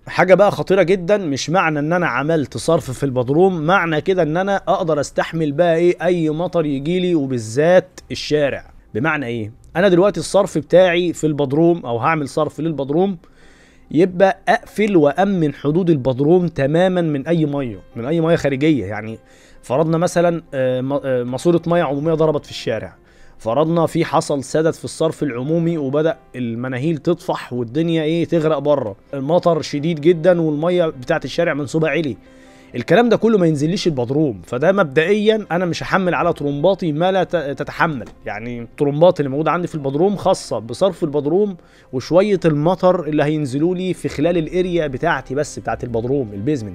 حاجه بقى خطيره جدا مش معنى ان انا عملت صرف في البدروم معنى كده ان انا اقدر استحمل بقى ايه اي مطر يجي لي وبالذات الشارع بمعنى ايه انا دلوقتي الصرف بتاعي في البدروم او هعمل صرف للبدروم يبقى اقفل وامن حدود البدروم تماما من اي ميه من اي ميه خارجيه يعني فرضنا مثلا آه، م- آه، ماسوره ميه عموميه ضربت في الشارع فرضنا في حصل سدد في الصرف العمومي وبدا المناهيل تطفح والدنيا ايه تغرق بره المطر شديد جدا والميه بتاعت الشارع منسوبه عالي الكلام ده كله ما ينزليش البدروم فده مبدئيا انا مش هحمل على طرمباتي ما لا ت- تتحمل يعني الطرمبات اللي موجوده عندي في البدروم خاصه بصرف البدروم وشويه المطر اللي هينزلوا لي في خلال الاريا بتاعتي بس بتاعت البدروم البيزمنت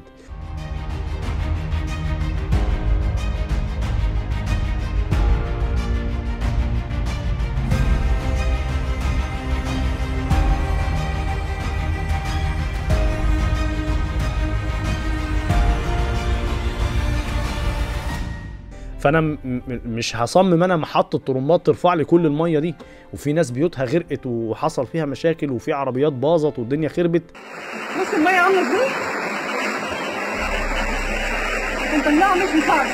فانا م- م- مش هصمم انا محطه طرمبات ترفع لي كل الميه دي وفي ناس بيوتها غرقت وحصل فيها مشاكل وفي عربيات باظت والدنيا خربت بص المية عاملة ازاي مطلعة مش بتاعتي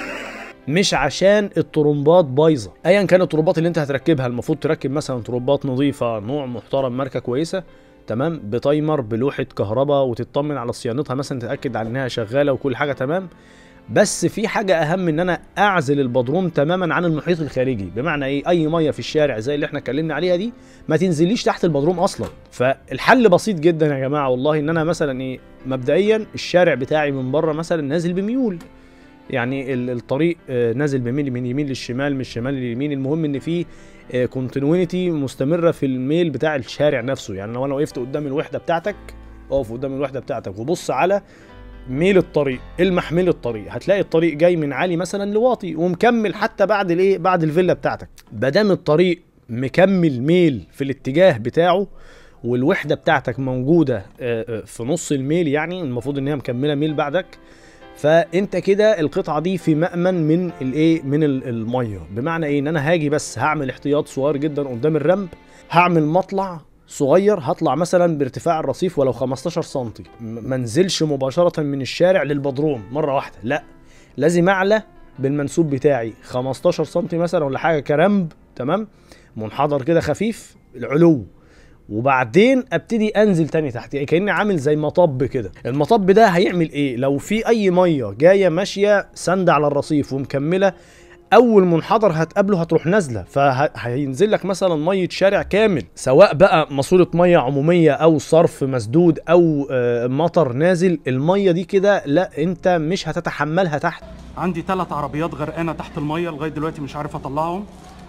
مش عشان الطرمبات بايظه ايا كان الطرمبات اللي انت هتركبها المفروض تركب مثلا طرمبات نظيفه نوع محترم ماركه كويسه تمام بتايمر بلوحه كهرباء وتطمن على صيانتها مثلا تتاكد على انها شغاله وكل حاجه تمام بس في حاجه اهم ان انا اعزل البدروم تماما عن المحيط الخارجي بمعنى ايه اي ميه في الشارع زي اللي احنا اتكلمنا عليها دي ما تنزليش تحت البدروم اصلا فالحل بسيط جدا يا جماعه والله ان انا مثلا ايه مبدئيا الشارع بتاعي من بره مثلا نازل بميول يعني ال- الطريق آه، نازل بميل من يمين للشمال من الشمال لليمين المهم ان في كونتينويتي مستمره في الميل بتاع الشارع نفسه يعني لو انا وقفت قدام الوحده بتاعتك اقف قدام الوحده بتاعتك وبص على ميل الطريق المح ميل الطريق هتلاقي الطريق جاي من عالي مثلا لواطي ومكمل حتى بعد الايه بعد الفيلا بتاعتك مادام الطريق مكمل ميل في الاتجاه بتاعه والوحده بتاعتك موجوده آه، آه، في نص الميل يعني المفروض ان هي مكمله ميل بعدك فانت كده القطعه دي في مأمن من الايه من ال- الميه بمعنى ايه ان انا هاجي بس هعمل احتياط صغير جدا قدام الرمب هعمل مطلع صغير هطلع مثلا بارتفاع الرصيف ولو 15 سم م- ما انزلش مباشره من الشارع للبدروم مره واحده لا لازم اعلى بالمنسوب بتاعي 15 سم مثلا ولا حاجه كرمب تمام منحدر كده خفيف العلو وبعدين ابتدي انزل تاني تحت يعني كاني عامل زي مطب كده المطب ده هيعمل ايه لو في اي ميه جايه ماشيه سند على الرصيف ومكمله اول منحدر هتقابله هتروح نازله فهينزل لك مثلا ميه شارع كامل سواء بقى ماسوره ميه عموميه او صرف مسدود او آه، مطر نازل الميه دي كده لا انت مش هتتحملها تحت عندي ثلاث عربيات غرقانه تحت الميه لغايه دلوقتي مش عارف اطلعهم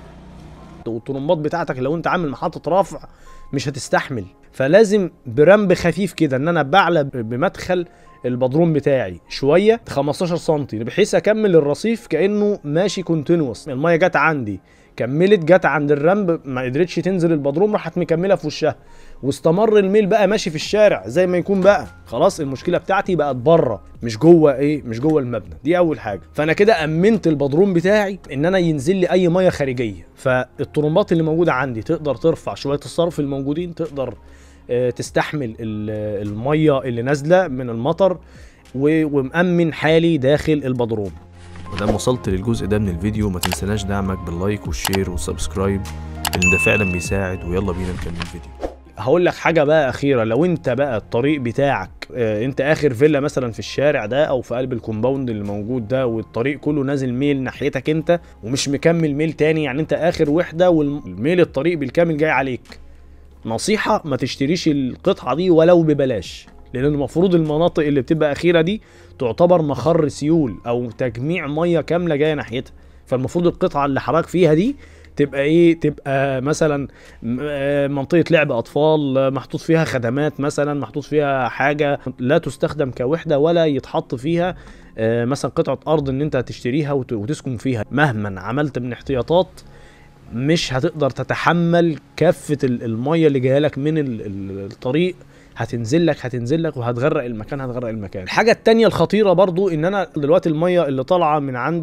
والطرمبات بتاعتك لو انت عامل محطه رفع مش هتستحمل فلازم برمب خفيف كده ان انا بعلى ب- بمدخل البدروم بتاعي شويه 15 سم بحيث اكمل الرصيف كانه ماشي كونتينوس الميه جت عندي كملت جت عند الرمب ما قدرتش تنزل البدروم راحت مكمله في وشها واستمر الميل بقى ماشي في الشارع زي ما يكون بقى خلاص المشكله بتاعتي بقت بره مش جوه ايه مش جوه المبنى دي اول حاجه فانا كده امنت البدروم بتاعي ان انا ينزل لي اي ميه خارجيه فالطرمبات اللي موجوده عندي تقدر ترفع شويه الصرف الموجودين تقدر آه، تستحمل ال- الميه اللي نازله من المطر و- ومأمن حالي داخل البدروم ودام وصلت للجزء ده من الفيديو ما تنسناش دعمك باللايك والشير والسبسكرايب لان ده فعلا بيساعد ويلا بينا نكمل الفيديو هقول لك حاجه بقى اخيره لو انت بقى الطريق بتاعك آه، انت اخر فيلا مثلا في الشارع ده او في قلب الكومباوند اللي موجود ده والطريق كله نازل ميل ناحيتك انت ومش مكمل ميل تاني يعني انت اخر وحده والميل الطريق بالكامل جاي عليك نصيحه ما تشتريش القطعه دي ولو ببلاش لان المفروض المناطق اللي بتبقى اخيره دي تعتبر مخر سيول او تجميع ميه كامله جايه ناحيتها فالمفروض القطعه اللي حضرتك فيها دي تبقى ايه تبقى مثلا م- آه، منطقه لعب اطفال آه، محطوط فيها خدمات مثلا محطوط فيها حاجه لا تستخدم كوحده ولا يتحط فيها آه، مثلا قطعه ارض ان انت هتشتريها وت- وتسكن فيها مهما عملت من احتياطات مش هتقدر تتحمل كافه ال- الميه اللي جايه لك من ال- ال- الطريق هتنزل لك هتنزل لك وهتغرق المكان هتغرق المكان الحاجه التانية الخطيره برضو ان انا دلوقتي الميه اللي طالعه من عندي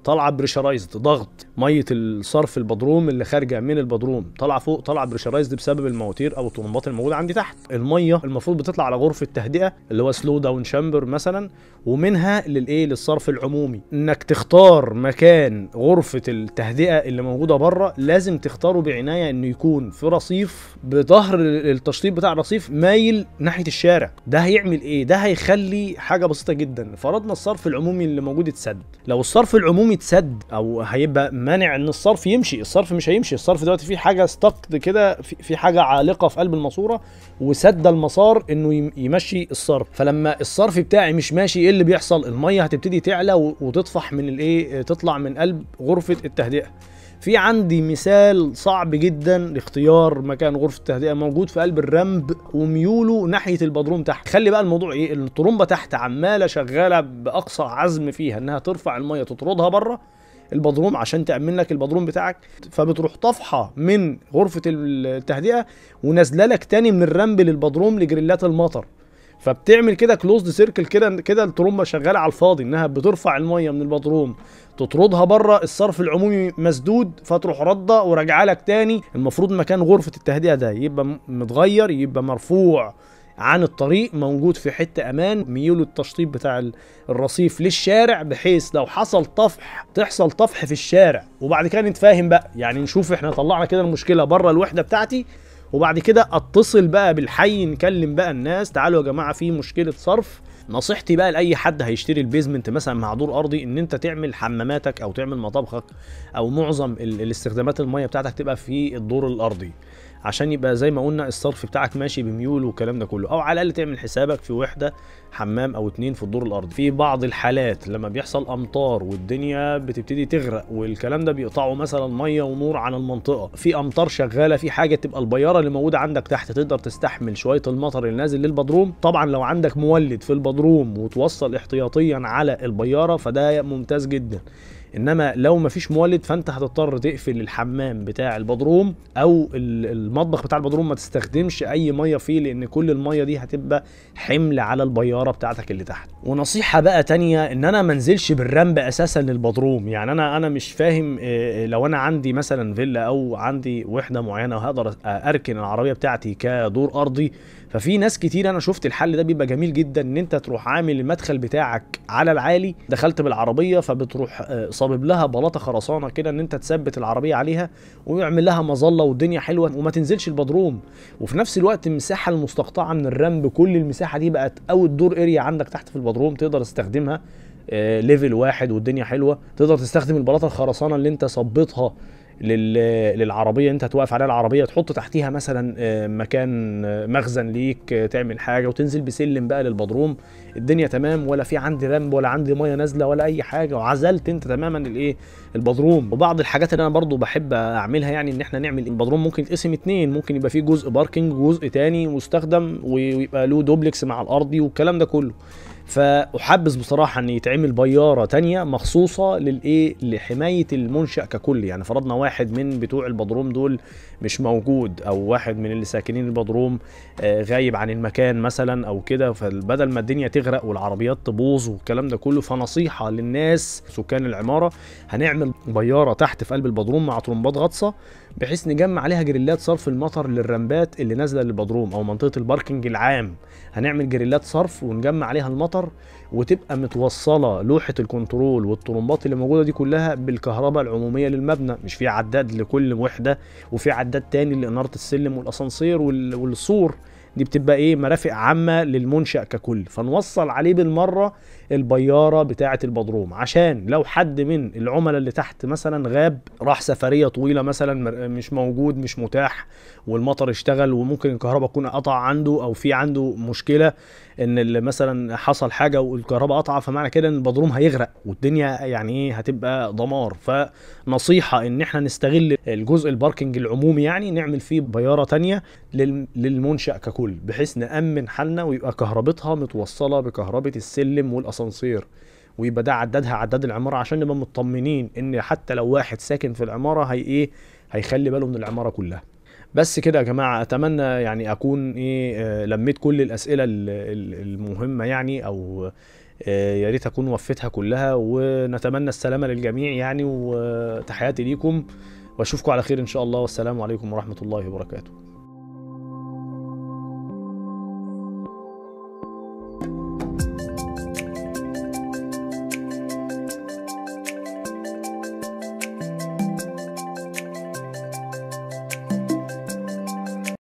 طالعه بريشرايزد ضغط ميه الصرف البدروم اللي خارجه من البدروم طالعه فوق طالعه بريشرايزد بسبب المواتير او الطرمبات الموجوده عندي تحت الميه المفروض بتطلع على غرفه تهدئه اللي هو سلو داون شامبر مثلا ومنها للايه للصرف العمومي انك تختار مكان غرفه التهدئه اللي موجوده بره لازم تختاره بعنايه انه يكون في رصيف بظهر التشطيب بتاع الرصيف مايل ناحيه الشارع ده هيعمل ايه ده هيخلي حاجه بسيطه جدا فرضنا الصرف العمومي اللي موجود اتسد لو الصرف العمومي اتسد او هيبقى مانع ان الصرف يمشي الصرف مش هيمشي الصرف دلوقتي في حاجه ستقد كده في في حاجه عالقه في قلب الماسوره وسد المسار انه يم- يمشي الصرف فلما الصرف بتاعي مش ماشي ايه اللي بيحصل الميه هتبتدي تعلى و- وتطفح من الايه تطلع من قلب غرفه التهدئه في عندي مثال صعب جدا لاختيار مكان غرفه التهدئه موجود في قلب الرمب وميوله ناحيه البدروم تحت خلي بقى الموضوع ايه الطرمبه تحت عماله شغاله باقصى عزم فيها انها ترفع الميه تطردها بره البدروم عشان تامن لك البدروم بتاعك فبتروح طافحه من غرفه التهدئه ونازله لك تاني من الرمب للبدروم لجريلات المطر فبتعمل كده كلوزد سيركل كده كده الترومبه شغاله على الفاضي انها بترفع الميه من البدروم تطردها بره الصرف العمومي مسدود فتروح رده وراجعه لك تاني المفروض مكان غرفه التهدئه ده يبقى م- متغير يبقى مرفوع عن الطريق موجود في حته امان ميول التشطيب بتاع ال- الرصيف للشارع بحيث لو حصل طفح تحصل طفح في الشارع وبعد كده نتفاهم بقى يعني نشوف احنا طلعنا كده المشكله بره الوحده بتاعتي وبعد كده اتصل بقى بالحي نكلم بقى الناس تعالوا يا جماعه في مشكله صرف نصيحتي بقى لاي حد هيشتري البيزمنت مثلا مع دور ارضي ان انت تعمل حماماتك او تعمل مطابخك او معظم ال- الاستخدامات الميه بتاعتك تبقى في الدور الارضي عشان يبقى زي ما قلنا الصرف بتاعك ماشي بميول والكلام ده كله او على الاقل تعمل حسابك في وحده حمام او اتنين في الدور الارضي في بعض الحالات لما بيحصل امطار والدنيا بتبتدي تغرق والكلام ده بيقطعوا مثلا ميه ونور عن المنطقه في امطار شغاله في حاجه تبقى البياره اللي موجوده عندك تحت تقدر تستحمل شويه المطر اللي نازل للبدروم طبعا لو عندك مولد في البدروم وتوصل احتياطيا على البياره فده ممتاز جدا انما لو مفيش مولد فانت هتضطر تقفل الحمام بتاع البدروم او ال- المطبخ بتاع البدروم ما تستخدمش اي ميه فيه لان كل الميه دي هتبقى حمل على البياره بتاعتك اللي تحت ونصيحه بقى تانية ان انا ما انزلش بالرمب اساسا للبدروم يعني انا انا مش فاهم آه، لو انا عندي مثلا فيلا او عندي وحده معينه وهقدر اركن العربيه بتاعتي كدور ارضي ففي ناس كتير انا شفت الحل ده بيبقى جميل جدا ان انت تروح عامل المدخل بتاعك على العالي دخلت بالعربيه فبتروح آه، صابب لها بلاطه خرسانه كده ان انت تثبت العربيه عليها ويعمل لها مظله والدنيا حلوه وما تنزلش البدروم وفي نفس الوقت المساحه المستقطعه من الرمب كل المساحه دي بقت او الدور اريا عندك تحت في البدروم تقدر تستخدمها آه، ليفل واحد والدنيا حلوه تقدر تستخدم البلاطه الخرسانه اللي انت صبتها لل... للعربيه انت هتوقف عليها العربيه تحط تحتيها مثلا آه، مكان آه، مخزن ليك آه، تعمل حاجه وتنزل بسلم بقى للبدروم الدنيا تمام ولا في عندي رمب ولا عندي ميه نازله ولا اي حاجه وعزلت انت تماما الايه البدروم وبعض الحاجات اللي انا برضو بحب اعملها يعني ان احنا نعمل البدروم ممكن يتقسم اتنين ممكن يبقى فيه جزء باركنج وجزء تاني مستخدم ويبقى له دوبلكس مع الارضي والكلام ده كله فاحبذ بصراحه ان يتعمل بياره تانية مخصوصه للايه لحمايه المنشا ككل يعني فرضنا واحد من بتوع البدروم دول مش موجود او واحد من اللي ساكنين البدروم آه، غايب عن المكان مثلا او كده فبدل ما الدنيا تغرق والعربيات تبوظ والكلام ده كله فنصيحه للناس سكان العماره هنعمل بياره تحت في قلب البدروم مع طرمبات غطسه بحيث نجمع عليها جريلات صرف المطر للرمبات اللي نازله للبدروم او منطقه الباركنج العام هنعمل جريلات صرف ونجمع عليها المطر وتبقى متوصله لوحه الكنترول والطرمبات اللي موجوده دي كلها بالكهرباء العموميه للمبنى مش في عداد لكل وحده وفي عداد تاني لاناره السلم والاسانسير وال- والسور دي بتبقى ايه مرافق عامه للمنشا ككل فنوصل عليه بالمره البياره بتاعه البدروم عشان لو حد من العملاء اللي تحت مثلا غاب راح سفريه طويله مثلا مر- مش موجود مش متاح والمطر اشتغل وممكن الكهرباء تكون قطع عنده او في عنده مشكله ان اللي مثلا حصل حاجه والكهرباء قطع فمعنى كده ان البدروم هيغرق والدنيا يعني ايه هتبقى دمار فنصيحه ان احنا نستغل الجزء الباركنج العمومي يعني نعمل فيه بياره تانية لل- للمنشا ككل بحيث نامن حالنا ويبقى كهربتها متوصله بكهربه السلم والاسانسير ويبقى ده عدادها عداد العماره عشان نبقى مطمنين ان حتى لو واحد ساكن في العماره هي ايه هيخلي باله من العماره كلها بس كده يا جماعه اتمنى يعني اكون ايه آه، لميت كل الاسئله ال- ال- المهمه يعني او آه، يا ريت اكون وفيتها كلها ونتمنى السلامه للجميع يعني وتحياتي ليكم واشوفكم على خير ان شاء الله والسلام عليكم ورحمه الله وبركاته